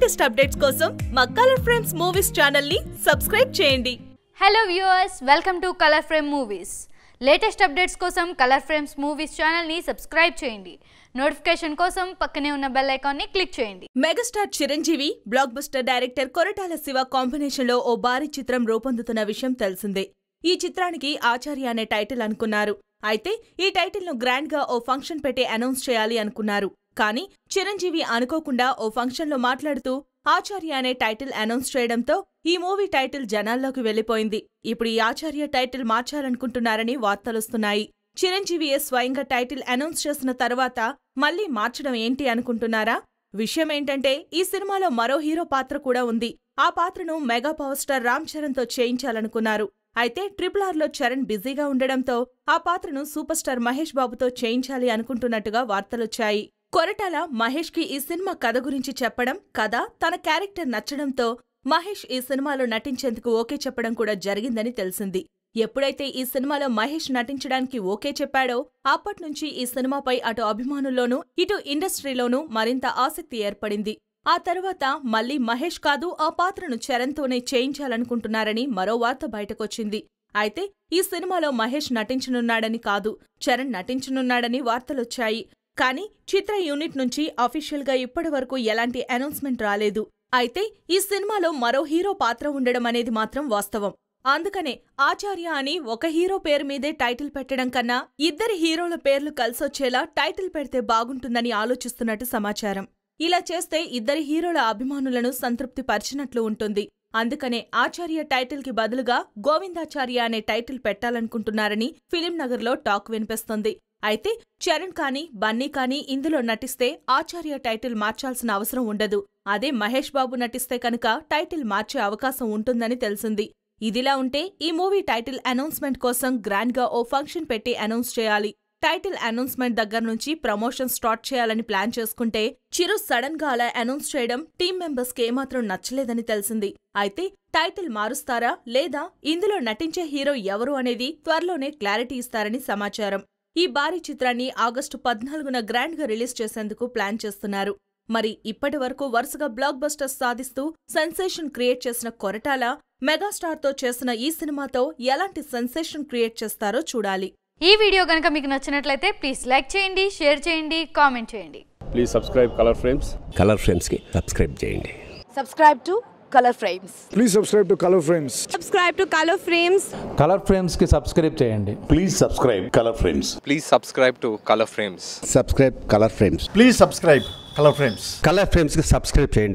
Latest updates కోసం మా color frames movies channel ని సబ్స్క్రైబ్ చేయండి hello viewers welcome to color frame movies latest updates కోసం color frames movies ఛానల్ని subscribe చేయండి నోటిఫికేషన్ కోసం పక్కనే ఉన్న బెల్ ఐకాన్ని క్లిక్ చేయండి megastar Chiranjeevi blockbuster director Koratala Siva combination లో ఓ భారీ చిత్రం రూపొందుతున్న విషయం తెలిసిందే ఈ చిత్రానికి ఆచార్య అనే టైటిల్ అనుకున్నారు అయితే ఈ టైటిల్ ను గ్రాండ్ గా ఓ ఫంక్షన్ పెట్టి అనౌన్స్ చేయాలి అనుకున్నారు కానీ చిరంజీవి అనుకోకుండా ఓ ఫంక్షన్ లో మాట్లాడుతూ ఆచార్య అనే టైటిల్ అనౌన్స్ చేయడంతో ఈ మూవీ టైటిల్ జనాల్లోకి వెళ్లిపోయింది ఇప్పుడు ఈ ఆచార్య టైటిల్ మార్చాలనుకుంటున్నారని వార్తలొస్తున్నాయి చిరంజీవియే స్వయంగా టైటిల్ అనౌన్స్ చేసిన తర్వాత మళ్ళీ మార్చడం ఏంటి అనుకుంటున్నారా విషయం ఏంటంటే ఈ సినిమాలో మరో హీరో పాత్ర కూడా ఉంది ఆ పాత్రను మెగా పవర్ స్టార్ రామ్ చరణ్తో చేయించాలనుకున్నారు అయితే ట్రిపుల్ ఆర్లో చరణ్ బిజీగా ఉండడంతో ఆ పాత్రను సూపర్ స్టార్ మహేష్ బాబుతో చేయించాలి అనుకుంటున్నట్టుగా వార్తలొచ్చాయి కొరటాల మహేష్ కి ఈ సినిమా కథ గురించి చెప్పడం కథ తన క్యారెక్టర్ నచ్చడంతో మహేష్ ఈ సినిమాలో నటించేందుకు ఓకే చెప్పడం కూడా జరిగిందని తెలిసింది ఎప్పుడైతే ఈ సినిమాలో మహేష్ నటించడానికి ఓకే చెప్పాడో అప్పట్నుంచి ఈ సినిమాపై అటు అభిమానుల్లోనూ ఇటు ఇండస్ట్రీలోనూ మరింత ఆసక్తి ఏర్పడింది ఆ తర్వాత మళ్ళీ మహేష్ కాదు ఆ పాత్రను చరణ్తోనే చేయించాలనుకుంటున్నారని మరో వార్త బయటకొచ్చింది అయితే ఈ సినిమాలో మహేష్ నటించనున్నాడని కాదు చరణ్ నటించనున్నాడని వార్తలొచ్చాయి కానీ చిత్ర యూనిట్ నుంచి అఫీషియల్గా ఇప్పటివరకు ఎలాంటి అనౌన్స్మెంట్ రాలేదు అయితే ఈ సినిమాలో మరో హీరో పాత్ర ఉండడం అనేది మాత్రం వాస్తవం అందుకనే ఆచార్య అని ఒక హీరో పేరు మీదే టైటిల్ పెట్టడం కన్నా ఇద్దరి హీరోల పేర్లు కలిసొచ్చేలా టైటిల్ పెడితే బాగుంటుందని ఆలోచిస్తున్నట్టు సమాచారం ఇలా చేస్తే ఇద్దరి హీరోల అభిమానులను సంతృప్తి పరిచినట్లు ఉంటుంది అందుకనే ఆచార్య టైటిల్ కి బదులుగా గోవిందాచార్య అనే టైటిల్ పెట్టాలనుకుంటున్నారని ఫిలిం నగర్లో టాక్ వినిపిస్తుంది అయితే చరణ్ కానీ బన్నీ కానీ ఇందులో నటిస్తే ఆచార్య టైటిల్ మార్చాల్సిన అవసరం ఉండదు అదే మహేష్ బాబు నటిస్తే కనుక టైటిల్ మార్చే అవకాశం ఉంటుందని తెలిసింది ఇదిలా ఉంటే ఈ మూవీ టైటిల్ అనౌన్స్మెంట్ కోసం గ్రాండ్ గా ఓ ఫంక్షన్ పెట్టి అనౌన్స్ చేయాలి టైటిల్ అనౌన్స్మెంట్ దగ్గర నుంచి ప్రమోషన్ స్టార్ట్ చేయాలని ప్లాన్ చేసుకుంటే చిరు సడన్ గా అలా అనౌన్స్ చేయడం టీం మెంబర్స్ కి ఏమాత్రం నచ్చలేదని తెలిసింది అయితే టైటిల్ మారుస్తారా లేదా ఇందులో నటించే హీరో ఎవరు అనేది త్వరలోనే క్లారిటీ ఇస్తారని సమాచారం ఈ భారీ చిత్రాన్ని ఆగస్టు పద్నాలుగున గ్రాండ్ గా రిలీజ్ చేసేందుకు ప్లాన్ చేస్తున్నారు మరి ఇప్పటి వరకు వరుసగా బ్లాక్ బస్టర్స్ సాధిస్తూ సెన్సేషన్ క్రియేట్ చేసిన కొరటాల మెగాస్టార్తో చేసిన ఈ సినిమాతో ఎలాంటి సెన్సేషన్ క్రియేట్ చేస్తారో చూడాలి ఈ వీడియో కనుక మీకు నచ్చినట్లయితే ప్లీజ్ లైక్ చేయండి షేర్ చేయండి కామెంట్ చేయండి please subscribe color frames color ఫ్రేమ్స్కి సబ్స్క్రైబ్ చేయండి subscribe to color frames Please subscribe to Color Frames. subscribe to color frames color ఫ్రేమ్స్కి సబ్స్క్రైబ్ చేయండి Please subscribe Color Frames. Please subscribe to Color Frames. Subscribe color frames Please subscribe Color Frames. Color ఫ్రేమ్స్కి subscribe చేయండి